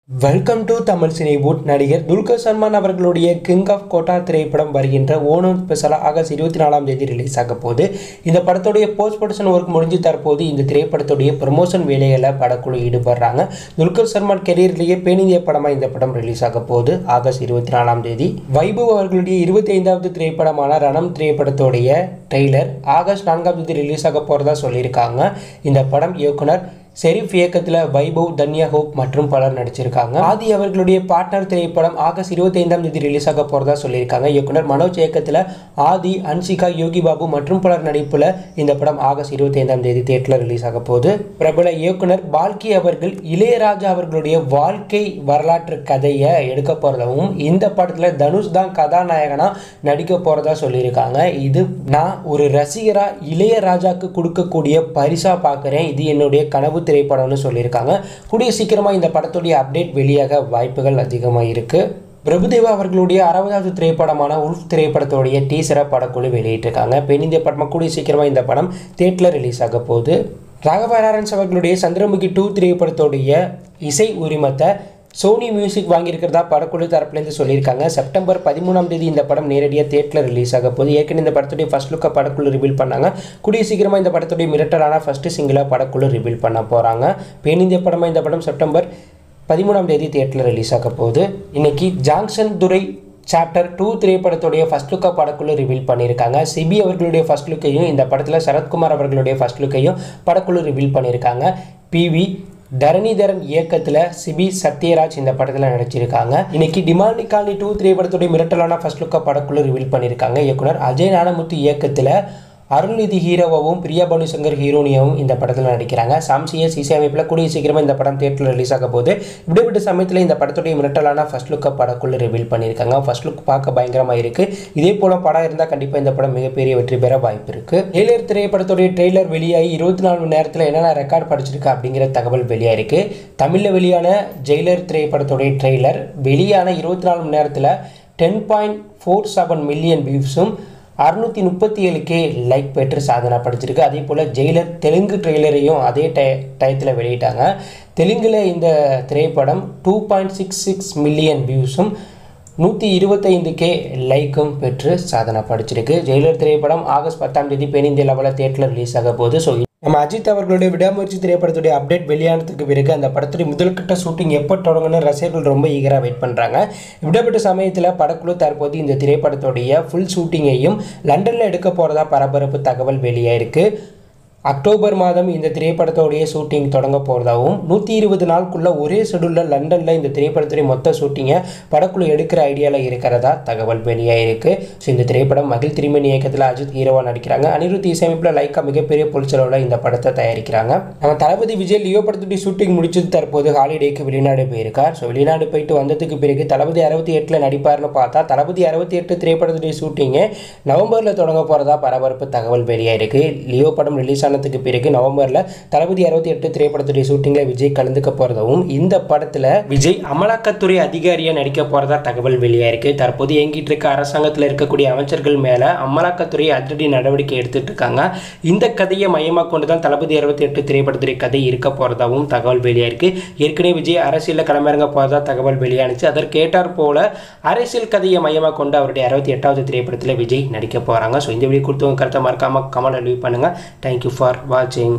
welcome to Tamil Cinewood நடிகர் துல்கர் சல்மான் அவர்களுடைய king of quota திரைப்படம் வருகின்ற ஓணம் ஸ்பெஷலாக ஆகஸ்ட் இருபத்தி நாலாம் தேதி ரிலீஸ் ஆக போகுது இந்த படத்துடைய போஸ்ட் ப்ரொடக்ஷன் ஒர்க் முடிஞ்சு தற்போது இந்த திரைப்படத்துடைய ப்ரமோஷன் வேலைகளில் படக்குழு ஈடுபடுறாங்க துல்கர் சல்மான் கெரியர்லேயே பேணிந்திய படமாக இந்த படம் ரிலீஸ் ஆக போகுது ஆகஸ்ட் இருபத்தி நாலாம் தேதி வைபவ் அவர்களுடைய இருபத்தி ஐந்தாவது திரைப்படமான ரணம் திரைப்படத்துடைய ட்ரெய்லர் ஆகஸ்ட் நான்காம் தேதி ரிலீஸ் ஆக போகிறதா சொல்லியிருக்காங்க இந்த படம் இயக்குனர் செரிஃப் இயக்கத்தில் வைபவ் தன்யா ஹோப் மற்றும் பலர் நடிச்சிருக்காங்க ஆதி அவர்களுடைய பார்ட்னர் திரைப்படம் ஆகஸ்ட் இருபத்தி ஐந்தாம் தேதி ரிலீஸ் ஆக போகிறதா சொல்லியிருக்காங்க இயக்குனர் மனோஜ் இயக்கத்தில் ஆதி அன்சிகா யோகி பாபு மற்றும் பலர் நடிப்பில் இந்த படம் ஆகஸ்ட் இருபத்தி ஐந்தாம் தேதி தேட்டரில் ரிலீஸ் ஆக போகுது பிரபல இயக்குனர் பால்கி அவர்கள் இளையராஜா அவர்களுடைய வாழ்க்கை வரலாற்று கதையை எடுக்க போகிறதாகவும் இந்த படத்தில் தனுஷ் தான் கதாநாயகனாக நடிக்க போகிறதா சொல்லியிருக்காங்க இது நான் ஒரு ரசிகராக இளையராஜாக்கு கொடுக்கக்கூடிய பரிசாக பார்க்குறேன் இது என்னுடைய கனவு திரைப்படம்னு சொல்லியிருக்காங்க கூடிய சீக்கிரமாக இந்த படத்துடைய அப்டேட் வெளியாக வாய்ப்புகள் அதிகமாக இருக்குது பிரபுதேவா அவர்களுடைய அறுபதாவது திரைப்படமான உல்ஃப் திரைப்படத்துடைய டீசரை படக்குழு வெளியிட்டிருக்காங்க பெண்ணிந்திய படமாக கூடிய சீக்கிரமாக இந்த படம் தேட்டரில் ரிலீஸ் ஆக போகுது ராகவா லாரன்ஸ் அவர்களுடைய சந்திரமுகி டூ திரைப்படத்துடைய இசை உரிமத்தை சோனி மியூசிக் வாங்கியிருக்கிறதா படக்குழு தரப்புலேருந்து சொல்லியிருக்காங்க செப்டம்பர் பதிமூணாம் தேதி இந்த படம் நேரடியாக தேட்டரில் ரிலீஸ் ஆக போகுது ஏற்கனவே இந்த படத்துடைய ஃபர்ஸ்ட் லுக்கை படக்குழு ரிவீல் பண்ணாங்க கூடிய சீக்கிரமாக இந்த படத்துடைய மிரட்டலான ஃபஸ்ட்டு சிங்கிளாக படக்குழு ரிவீல் பண்ண போகிறாங்க பேனிந்திய படமாக இந்த படம் செப்டம்பர் பதிமூணாம் தேதி தேட்டரில் ரிலீஸ் ஆக போகுது இன்னைக்கு ஜாங்ஷன் துரை சாப்டர் டூ திரைப்படத்துடைய ஃபர்ஸ்ட் லுக்கை படக்குழு ரிவீல் பண்ணியிருக்காங்க சிபி அவர்களுடைய ஃபர்ஸ்ட் லுக்கையும் இந்த படத்தில் சரத்குமார் அவர்களுடைய ஃபர்ஸ்ட் லுக்கையும் படக்குழு ரிவீல் பண்ணியிருக்காங்க பிவி தரணிதரன் இயக்கத்தில் சிபி சத்யராஜ் இந்த படத்தில் நடிச்சிருக்காங்க இன்னைக்கு டிமாண்டி காலனி டூ திரைப்படத்துடைய மிரட்டலான ஃபர்ஸ்ட் லுக்கை படக்குழு ரிவீல் பண்ணியிருக்காங்க இயக்குனர் அஜய் நானமுத்து இயக்கத்தில் அருள்நிதி ஹீரோவாகவும் பிரியா பானு சங்கர் ஹீரோனியாவும் இந்த படத்தில் நடிக்கிறாங்க சாம்சிஎஸ் இசையமைப்பில் கூடிய சீக்கிரமாக இந்த படம் தேட்டரில் ரிலீஸ் ஆக போகுது இப்படிப்பட்ட சமயத்தில் இந்த படத்துடைய மிரட்டலான ஃபர்ஸ்ட் லுக்கை படக்குள்ள ரிவீல் பண்ணியிருக்காங்க ஃபர்ஸ்ட் லுக் பார்க்க பயங்கரமாக இருக்குது இதே போல் படம் இருந்தால் கண்டிப்பாக இந்த படம் மிகப்பெரிய வெற்றி பெற வாய்ப்பு இருக்குது ஏலியர் திரைப்படத்துடைய ட்ரெய்லர் வெளியாகி இருபத்தி நாலு மணி நேரத்தில் என்னென்ன ரெக்கார்ட் படிச்சிருக்கு அப்படிங்கிற தகவல் வெளியாயிருக்கு தமிழில் வெளியான ஜெயிலர் திரைப்படத்துடைய ட்ரெய்லர் வெளியான இருபத்தி நாலு மணி நேரத்தில் ten point four seven million வியூஸும் அறுநூற்றி முப்பத்தி ஏழு கே லைக் பெற்று சாதனை படைச்சிருக்கு அதே போல் ஜெயிலர் தெலுங்கு ட்ரெய்லரையும் அதே டை டயத்தில் வெளியிட்டாங்க தெலுங்கில் இந்த திரைப்படம் two point six six million வியூஸும் நூற்றி இருபத்தைந்து கே லைக்கும் பெற்று சாதனை படைச்சிருக்கு ஜெயிலர் திரைப்படம் ஆகஸ்ட் பத்தாம் தேதி பெண் இந்திய லெவலில் தேட்டரில் ரிலீஸ் ஆக போகுது ஸோ நம்ம அஜித் அவர்களுடைய விடாமுயற்சி திரைப்படத்துடைய அப்டேட் வெளியானதுக்கு பிறகு அந்த படத்துடைய முதல்கட்ட ஷூட்டிங் எப்போ தொடங்கணும்னு ரசிகர்கள் ரொம்ப ஈகராக வெயிட் பண்ணுறாங்க விடப்பட்ட சமயத்தில் படக்குழு தற்போது இந்த திரைப்படத்துடைய ஃபுல் ஷூட்டிங்கையும் லண்டனில் எடுக்க போகிறதா பரபரப்பு தகவல் வெளியாயிருக்கு அக்டோபர் மாதம் இந்த திரைப்படத்தோடைய ஷூட்டிங் தொடங்க போகிறதாகவும் நூற்றி இருபது நாளுக்குள்ள ஒரே ஷெடியூலில் லண்டனில் இந்த திரைப்படத்துடைய மொத்த ஷூட்டிங்கை படக்குழு எடுக்கிற ஐடியாவில் இருக்கிறதா தகவல் வெளியாயிருக்கு ஸோ இந்த திரைப்படம் மகிழ் திருமணி இயக்கத்தில் அஜித் ஹீரோவாக நடிக்கிறாங்க அனிருத் இசையமைப்பில் லைக்கா மிகப்பெரிய பொலிச்சளவில் இந்த படத்தை தயாரிக்கிறாங்க நம்ம தளபதி விஜய் லியோ படத்துடைய ஷூட்டிங் முடிச்சது தற்போது ஹாலிடேக்கு வெளிநாடு போயிருக்கார் ஸோ வெளிநாடு போயிட்டு வந்ததுக்கு பிறகு தளபதி அறுபத்தி எட்டில் நடிப்பார்னு பார்த்தா தளபதி அறுபத்தி எட்டு திரைப்படத்துடைய ஷூட்டிங்கை நவம்பரில் தொடங்க போகிறதா பரபரப்பு தகவல் வெளியாயிருக்கு லியோ படம் ரிலீஸ் ஆனதுக்கு பிறகு நவம்பரில் தளபதி அறுபத்தி எட்டு திரைப்படத்துடைய ஷூட்டிங்கில் விஜய் கலந்துக்க போகிறதாவும் இந்த படத்தில் விஜய் அமலாக்கத்துறை அதிகாரியாக நடிக்க போகிறதா தகவல் வெளியாயிருக்கு தற்போது இயங்கிட்டு இருக்க அரசாங்கத்தில் இருக்கக்கூடிய அமைச்சர்கள் மேலே அமலாக்கத்துறை அதிரடி நடவடிக்கை எடுத்துட்டு இருக்காங்க இந்த கதையை மையமாக கொண்டு தான் தளபதி அறுபத்தி எட்டு திரைப்படத்துடைய கதை இருக்க போகிறதாவும் தகவல் வெளியாயிருக்கு ஏற்கனவே விஜய் அரசியலில் களமிறங்க போகிறதா தகவல் வெளியானுச்சு அதற்கேட்டார் போல அரசியல் கதையை மையமாக கொண்டு அவருடைய அறுபத்தி எட்டாவது திரைப்படத்தில் விஜய் நடிக்க போகிறாங்க ஸோ இந்த வீடியோ கொடுத்தவங்க கருத்தை மறக்காமல் கமெண்ட் லீவ் பண்ணுங்கள் தேங்க்யூ ஃபார் வாட்சிங்